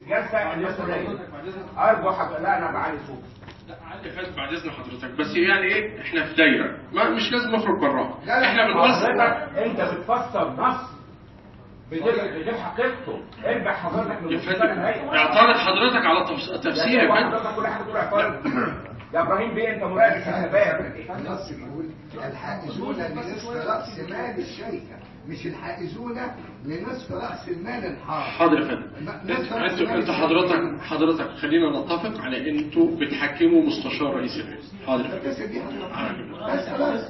جلسه المسؤوليه ارجو حضرتك لا انا بعلي صوتي لا عندي فات بعد اذن حضرتك بس يعني ايه احنا في دايره ما مش لازم نخرج براها لا لا احنا بنوصل حضرتك انت بتفسر نص بدل بدل حقيقته ارجع حضرتك يا للمستشفى فندم النهائي. اعترض حضرتك على التفس- التفسير يا فندم حضرتك كل حاجه تقول اعتراض يا ابراهيم بيه انت مراقب الخبايا ولا ايه؟ النص بيقول الحائزون لنصف رأس مال الشركة مش الحائزون لنصف رأس المال الحاضر حاضر يا فندم انت انت انت حضرتك حضرتك خلينا نتفق على ان انتوا بتحكموا مستشار رئيس البنك حاضر يا فندم بس دي حضرتك بس خلاص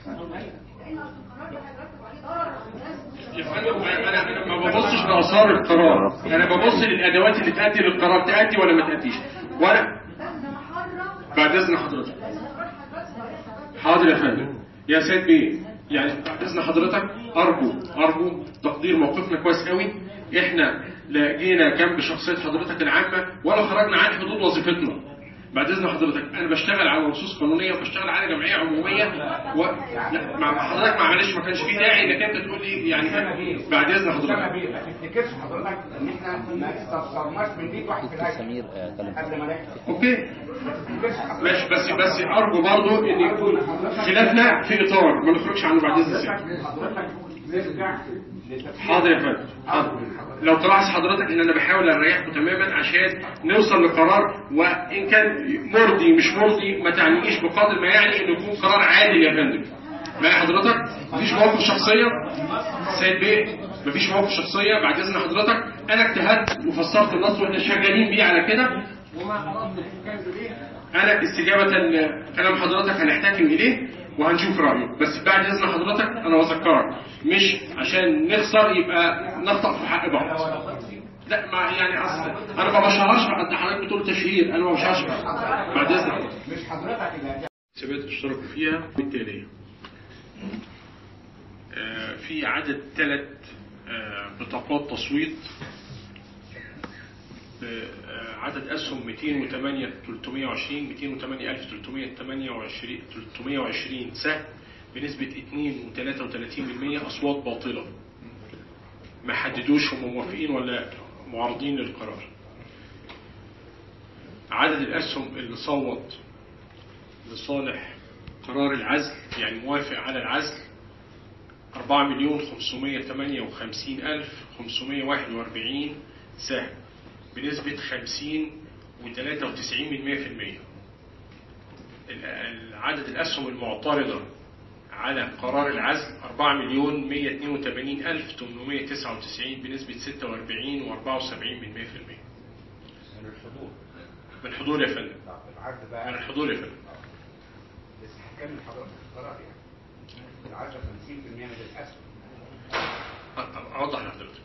يا فندم انا انا ما ببصش لاثار القرار انا ببص للادوات اللي تؤدي للقرار تؤدي ولا ما تؤديش وانا بعد اذن حضرتك حاضر يا فندم يا سيد بيه يعني بعد اذن حضرتك ارجو ارجو تقدير موقفنا كويس قوي احنا لا جينا جنب شخصيه حضرتك العامه ولا خرجنا عن حدود وظيفتنا بعد اذن حضرتك انا بشتغل على نصوص قانونيه وبشتغل على جمعيه عموميه و... لا مع حضرتك معلش ما كانش في داعي انك انت تقول لي يعني بعد اذن اسامه حضرتك بيه ما تفتكرش حضرتك ان احنا ما استفسرناش من بيت واحد في دكتور الاخر سمير آه، كلم قبل ما نحكي اوكي ما تفتكرش حضرتك ماشي بس بس ارجو برضو ان يكون خلافنا في اطار ما نخرجش عنه بعد اذن سيادتك حضرتك نرجع لتفسير حاضر يا فندم حاضر لو تلاحظ حضرتك ان انا بحاول اريحكم تماما عشان نوصل لقرار وان كان مرضي مش مرضي ما تعنيش بقدر ما يعني انه يكون قرار عادل يا فندم معايا حضرتك مفيش مواقف شخصيه سيد بيه مفيش مواقف شخصيه بعد اذن حضرتك انا اجتهدت وفسرت النص واحنا شغالين بيه على كده انا استجابه لكلام حضرتك هنحتكم اليه وهنشوف رايه بس بعد اذن حضرتك انا بذكرك مش عشان نخسر يبقى نخطأ في حق بعض لا ما يعني اصل انا ما بشهرش انت حضرتك بتقول تشهير انا ما بشهرش بعد اذن حضرتك مش حضرتك اللي سبات اشتركوا فيها بالتالية آه، في عدد ثلاث بطاقات تصويت آه، عدد اسهم 208 320 208 328 320 سهم بنسبة 2 و33% اصوات باطلة ما حددوش هم موافقين ولا معارضين للقرار عدد الاسهم اللي صوت لصالح قرار العزل يعني موافق على العزل 4 مليون 558 ألف 541 سهم بنسبة 50 و93 من 100% عدد الأسهم المعترضة على قرار العزل 4 مليون 182 ألف 899 بنسبة 46 و74 من 100% من الحضور من حضور يا فندم العرض من بقى الحضور يا فندم بس هكمل حضرتك القرار يعني العرض 50% من الاسهم اوضح لحضرتك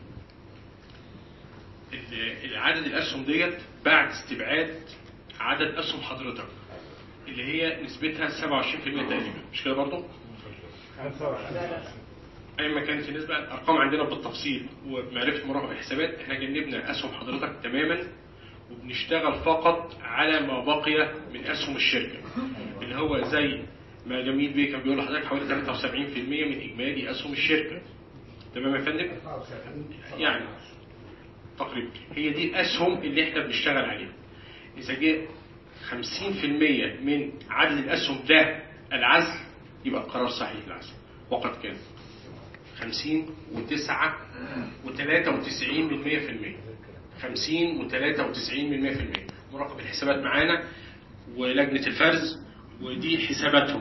ال- العدد الاسهم ديت بعد استبعاد عدد اسهم حضرتك اللي هي نسبتها 27% تقريبا مش كده برضه؟ 25 ايا ما كانت النسبه الارقام عندنا بالتفصيل وبمعرفه مراقبه الحسابات احنا جنبنا اسهم حضرتك تماما وبنشتغل فقط على ما بقي من اسهم الشركه اللي هو زي ما جميل بيه كان بيقول لحضرتك حوالي 73% من اجمالي اسهم الشركه تمام يا فندم؟ يعني تقريبا هي دي الاسهم اللي احنا بنشتغل عليها اذا جاء 50% من عدد الاسهم ده العزل يبقى القرار صحيح العزل وقد كان 50 و9 و93 من 100% 50 و93 من 100% مراقب الحسابات معانا ولجنة الفرز ودي حساباتهم